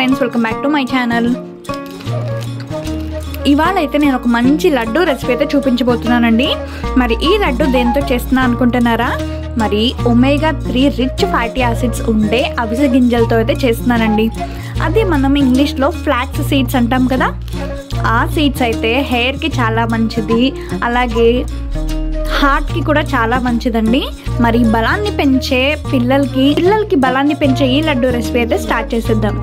friends welcome back to my channel ఇవాళ అయితే నేను ఒక మంచి లడ్డు రెసిపీ అయితే చూపించబోతున్నానండి మరి ఈ లడ్డు దేంతో చేస్తున్నా అనుకుంటున్నారా మరి omega three rich fatty acids ఉండే అవిసె గింజలతో అయితే చేస్తున్నానండి అది మనం ఇంగ్లీష్లో ఫ్లాక్స్ సీడ్స్ అంటాం కదా ఆ సీడ్స్ అయితే హెయిర్కి చాలా మంచిది అలాగే హార్ట్కి కూడా చాలా మంచిదండి మరి బలాన్ని పెంచే పిల్లలకి పిల్లలకి బలాన్ని పెంచే ఈ లడ్డు రెసిపీ అయితే స్టార్ట్ చేసేద్దాం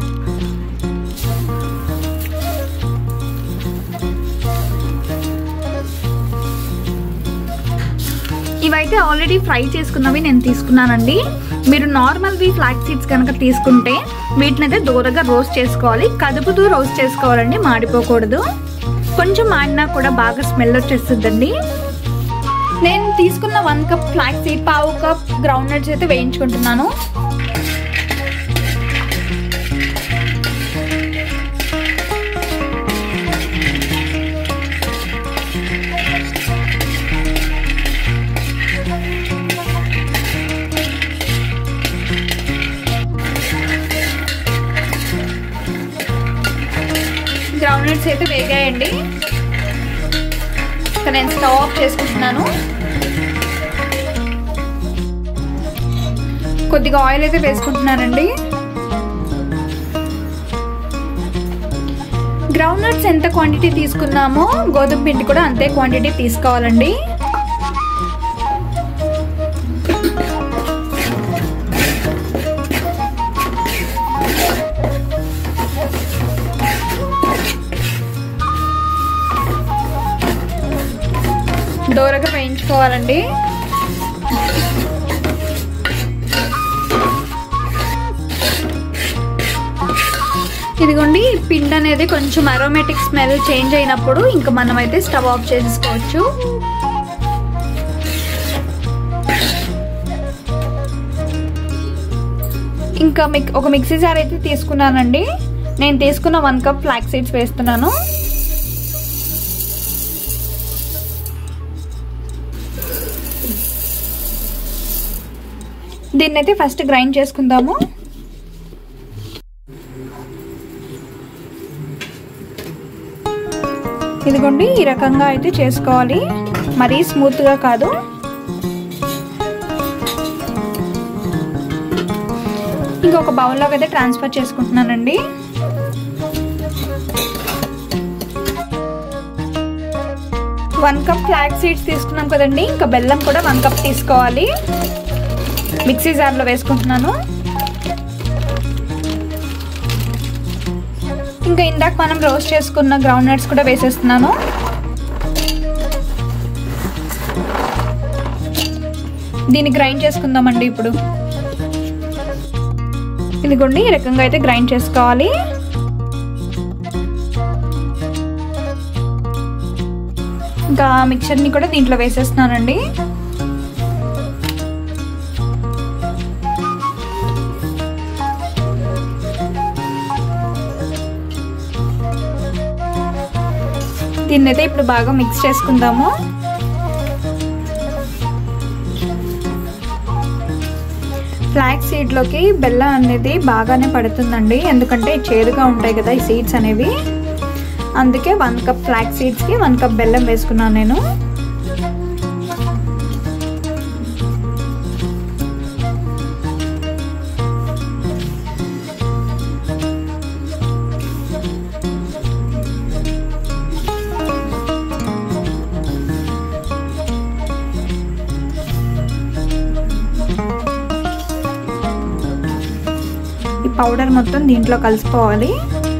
ఇవైతే ఆల్రెడీ ఫ్రై చేసుకున్నవి నేను తీసుకున్నానండి మీరు నార్మల్వి ఫ్లాక్ సీడ్స్ కనుక తీసుకుంటే వీటిని అయితే దూరగా రోస్ట్ చేసుకోవాలి కదుపుతూ రోస్ట్ చేసుకోవాలండి మాడిపోకూడదు కొంచెం మాడినా కూడా బాగా స్మెల్ వచ్చేస్తుందండి నేను తీసుకున్న వన్ కప్ ఫ్లాక్ సీడ్ పావు కప్ గ్రౌండ్ నట్స్ అయితే వేయించుకుంటున్నాను గ్రౌండ్ నట్స్ అయితే వేగాయండి ఇక నేను స్టవ్ ఆఫ్ చేసుకుంటున్నాను కొద్దిగా ఆయిల్ అయితే వేసుకుంటున్నానండి గ్రౌండ్ నట్స్ ఎంత క్వాంటిటీ తీసుకున్నామో గోధుమ పిండి కూడా అంతే క్వాంటిటీ తీసుకోవాలండి దూరగా వేయించుకోవాలండి ఇదిగోండి పిండి అనేది కొంచెం అరోమేటిక్ స్మెల్ చేంజ్ అయినప్పుడు ఇంకా మనం అయితే స్టవ్ ఆఫ్ చేసుకోవచ్చు ఇంకా మిక్ ఒక మిక్సీ జార్ అయితే తీసుకున్నానండి నేను తీసుకున్న వన్ కప్ ఫ్లాక్ సీడ్స్ వేస్తున్నాను దీన్ని అయితే ఫస్ట్ గ్రైండ్ చేసుకుందాము ఇదిగోండి ఈ రకంగా అయితే చేసుకోవాలి మరీ స్మూత్గా కాదు ఇంకొక బౌల్లోకి అయితే ట్రాన్స్ఫర్ చేసుకుంటున్నానండి వన్ కప్ ఫ్లాక్ సీడ్స్ తీసుకున్నాం కదండి ఇంకా బెల్లం కూడా వన్ కప్ తీసుకోవాలి మిక్సీ జార్లో వేసుకుంటున్నాను ఇంకా ఇందాక మనం రోస్ట్ చేసుకున్న గ్రౌండ్ నట్స్ కూడా వేసేస్తున్నాను దీన్ని గ్రైండ్ చేసుకుందామండి ఇప్పుడు ఇదిగోండి ఈ రకంగా అయితే గ్రైండ్ చేసుకోవాలి ఇంకా మిక్చర్ని కూడా దీంట్లో వేసేస్తున్నానండి దీన్ని అయితే ఇప్పుడు బాగా మిక్స్ చేసుకుందాము ఫ్లాక్ సీడ్లోకి బెల్లం అనేది బాగానే పడుతుందండి ఎందుకంటే చేదుగా ఉంటాయి కదా ఈ సీడ్స్ అనేవి అందుకే వన్ కప్ ఫ్లాక్ సీడ్స్కి వన్ కప్ బెల్లం వేసుకున్నాను నేను ఈ పౌడర్ మొత్తం దీంట్లో కలిసిపోవాలి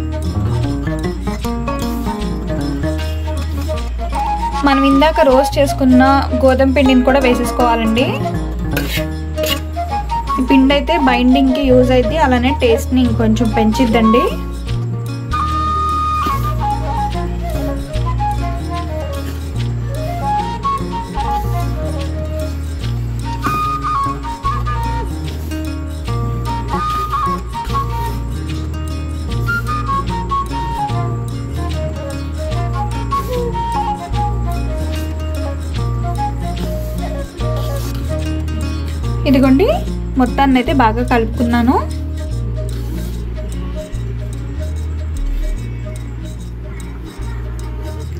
మనం ఇందాక రోస్ట్ చేసుకున్న గోధుమ పిండిని కూడా వేసేసుకోవాలండి ఈ పిండి అయితే బైండింగ్కి యూజ్ అయింది అలానే టేస్ట్ని ఇంకొంచెం పెంచిద్దండి ఇదిగోండి మొత్తాన్ని అయితే బాగా కలుపుకున్నాను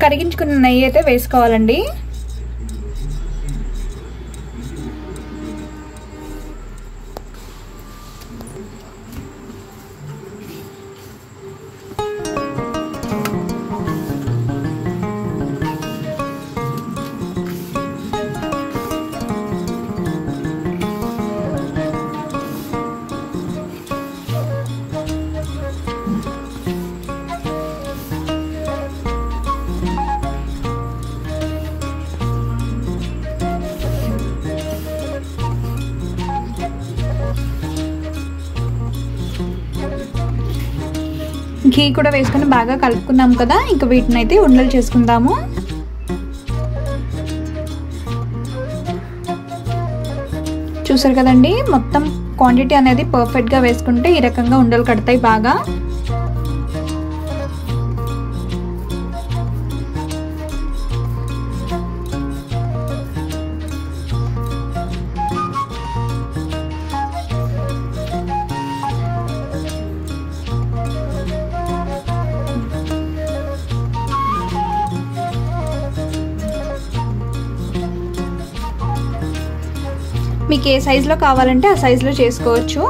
కరిగించుకున్న నెయ్యి అయితే వేసుకోవాలండి ఘీ కూడా వేసుకొని బాగా కలుపుకున్నాం కదా ఇంకా వీటిని అయితే ఉండలు చేసుకుందాము చూసారు కదండి మొత్తం క్వాంటిటీ అనేది పర్ఫెక్ట్గా వేసుకుంటే ఈ రకంగా ఉండలు కడతాయి బాగా మీకు ఏ సైజులో కావాలంటే ఆ సైజులో చేసుకోవచ్చు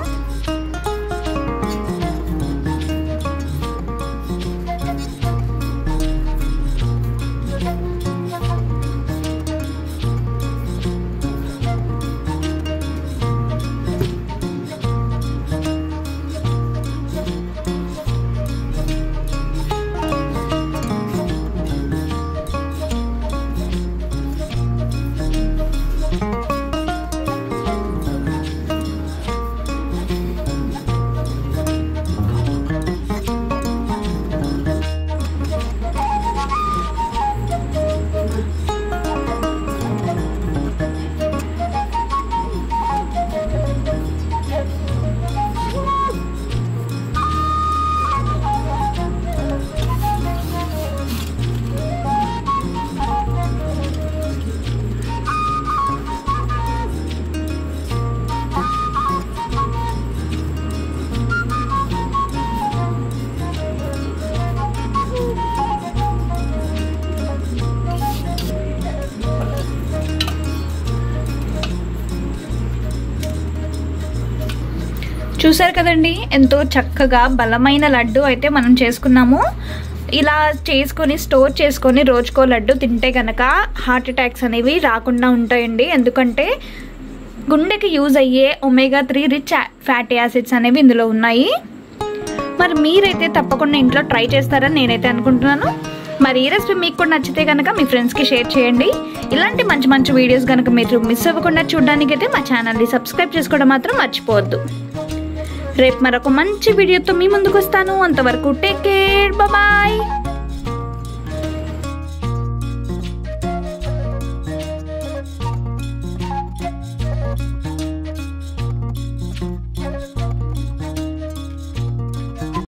చూసారు కదండి ఎంతో చక్కగా బలమైన లడ్డు అయితే మనం చేసుకున్నాము ఇలా చేసుకొని స్టోర్ చేసుకొని రోజుకో లడ్డు తింటే కనుక హార్ట్ అటాక్స్ అనేవి రాకుండా ఉంటాయండి ఎందుకంటే గుండెకి యూజ్ అయ్యే omega three rich fatty acids అనేవి ఇందులో ఉన్నాయి మరి మీరైతే తప్పకుండా ఇంట్లో ట్రై చేస్తారని నేనైతే అనుకుంటున్నాను మరి ఈ రెసిపీ మీకు కూడా నచ్చితే కనుక మీ ఫ్రెండ్స్కి షేర్ చేయండి ఇలాంటి మంచి మంచి వీడియోస్ కనుక మీరు మిస్ అవ్వకుండా చూడడానికి అయితే మా ఛానల్ని సబ్స్క్రైబ్ చేసుకోవడం మాత్రం మర్చిపోవద్దు రేపు మరొక మంచి వీడియోతో మీ ముందుకు వస్తాను అంతవరకు టేక్ కేర్ బాయ్